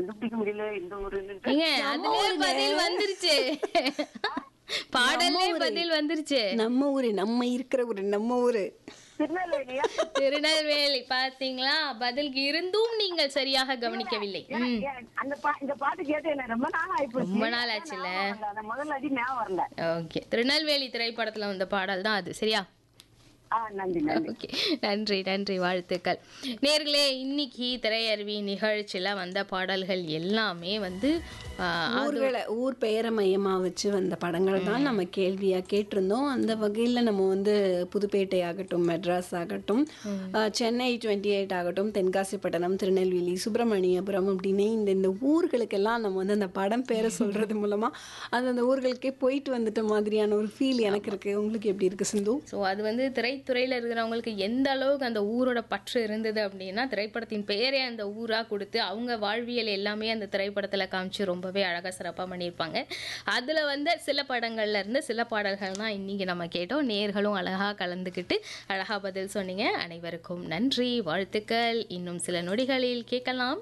கண்டுபிடிக்க முடியல இந்த ஊருன்னு ஏங்க அதுலயே பதில் வந்துருச்சு பாடல்லே பதில் வந்துருச்சு நம்ம ஊரு நம்ம இருக்கிற ஊரு நம்ம ஊரு திருநெல்வேலியா திருநெல்வேலி பாத்தீங்களா பதிலுக்கு இருந்தும் நீங்கள் சரியாக கவனிக்கவில்லை ம். ஏன், அந்த பா- இந்த பாட்டு கேட்டு எனக்கு ரொம்ப நாள் ஆயிப்போச்சு ரொம்ப நாள் ஆச்சுல்ல ஞாபகம் வரல. அந்த முதல்ல அடி ஞாபகம் வரல ஓகே திருநெல்வேலி திரைப்படத்துல வந்த பாடல் தான் அது சரியா ஆ நன்றி நன்றி ஓகே நன்றி நன்றி வாழ்த்துக்கள் நேர்களே இன்னைக்கு திரையருவி நிகழ்ச்சியில வந்த பாடல்கள் எல்லாமே வந்து ஆ, ஊர்களை ஊர் பெயரை மையமா வச்சு வந்த படங்கள் தான் நம்ம கேள்வியா கேட்டிருந்தோம் அந்த வகையில நம்ம வந்து புதுப்பேட்டை ஆகட்டும் மெட்ராஸ் ஆகட்டும் அஹ், சென்னை டுவெண்ட்டி எயிட் ஆகட்டும் தென்காசிப்பட்டினம் திருநெல்வேலி சுப்பிரமணியபுரம் அப்படின்னு இந்த இந்த ஊர்களுக்கெல்லாம் நம்ம வந்து அந்த படம் பேரை சொல்றது மூலமா அது அந்த ஊர்களுக்கே போயிட்டு வந்துட்ட மாதிரியான ஒரு ஃபீல் எனக்கு இருக்கு உங்களுக்கு எப்படி இருக்கு சிந்து ஸோ அது வந்து திரைத்துறையில் இருக்கிறவங்களுக்கு எந்த அளவுக்கு அந்த ஊரோட பற்று இருந்தது அப்படின்னா திரைப்படத்தின் பெயரே அந்த ஊராக கொடுத்து அவங்க வாழ்வியல் எல்லாமே அந்த திரைப்படத்தில் காமிச்சு ரொம்பவே அழகாக சிறப்பாக பண்ணியிருப்பாங்க அதில் வந்த சில படங்கள்ல இருந்து சில பாடல்கள் தான் இன்னைக்கு நம்ம கேட்டோம் நேர்களும் அழகாக கலந்துக்கிட்டு அழகாக பதில் சொன்னீங்க அனைவருக்கும் நன்றி வாழ்த்துக்கள் இன்னும் சில நொடிகளில் கேட்கலாம்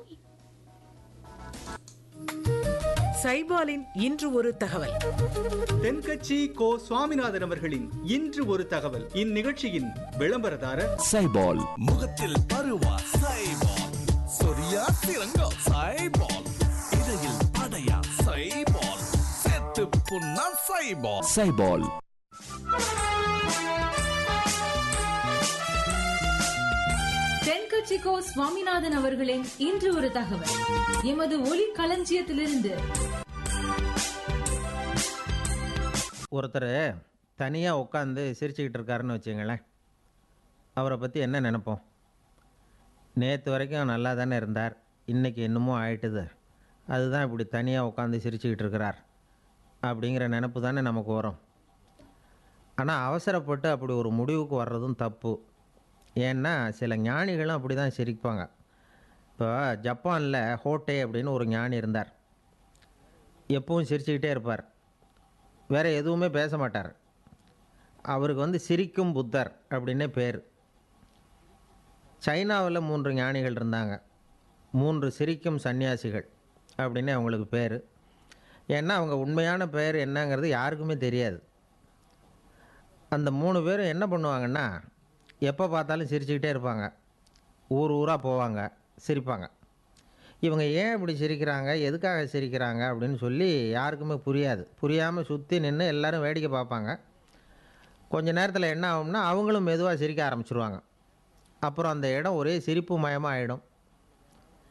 சைபாலின் இன்று ஒரு தகவல் தென்கட்சி கோ சுவாமிநாதன் அவர்களின் இன்று ஒரு தகவல் இந்நிகழ்ச்சியின் விளம்பரதாரர் சைபால் முகத்தில் பருவா சைபால் சொரியா சிறங்கோ சைபால் இடையில் அடையா சைபால் செத்து புண்ணா சைபால் சைபால் தென்கட்சிக்கோ சுவாமிநாதன் அவர்களின் இன்று ஒரு தகவல் எமது ஒலி களஞ்சியத்திலிருந்து ஒருத்தர் தனியாக உட்காந்து சிரிச்சுக்கிட்டு இருக்காருன்னு வச்சுங்களேன் அவரை பற்றி என்ன நினைப்போம் நேற்று வரைக்கும் நல்லா தானே இருந்தார் இன்றைக்கி என்னமோ ஆயிட்டுது அதுதான் இப்படி தனியாக உட்காந்து சிரிச்சுக்கிட்டு இருக்கிறார் அப்படிங்கிற நினப்பு தானே நமக்கு வரும் ஆனால் அவசரப்பட்டு அப்படி ஒரு முடிவுக்கு வர்றதும் தப்பு ஏன்னா சில ஞானிகளும் அப்படி தான் சிரிப்பாங்க இப்போ ஜப்பானில் ஹோட்டே அப்படின்னு ஒரு ஞானி இருந்தார் எப்பவும் சிரிச்சுக்கிட்டே இருப்பார் வேறு எதுவுமே பேச மாட்டார் அவருக்கு வந்து சிரிக்கும் புத்தர் அப்படின்னே பேர் சைனாவில் மூன்று ஞானிகள் இருந்தாங்க மூன்று சிரிக்கும் சன்னியாசிகள் அப்படின்னு அவங்களுக்கு பேர் ஏன்னா அவங்க உண்மையான பெயர் என்னங்கிறது யாருக்குமே தெரியாது அந்த மூணு பேரும் என்ன பண்ணுவாங்கன்னா எப்போ பார்த்தாலும் சிரிச்சுக்கிட்டே இருப்பாங்க ஊர் ஊராக போவாங்க சிரிப்பாங்க இவங்க ஏன் இப்படி சிரிக்கிறாங்க எதுக்காக சிரிக்கிறாங்க அப்படின்னு சொல்லி யாருக்குமே புரியாது புரியாமல் சுற்றி நின்று எல்லாரும் வேடிக்கை பார்ப்பாங்க கொஞ்ச நேரத்தில் என்ன ஆகும்னா அவங்களும் மெதுவாக சிரிக்க ஆரம்பிச்சிருவாங்க அப்புறம் அந்த இடம் ஒரே சிரிப்பு மயமாக ஆகிடும்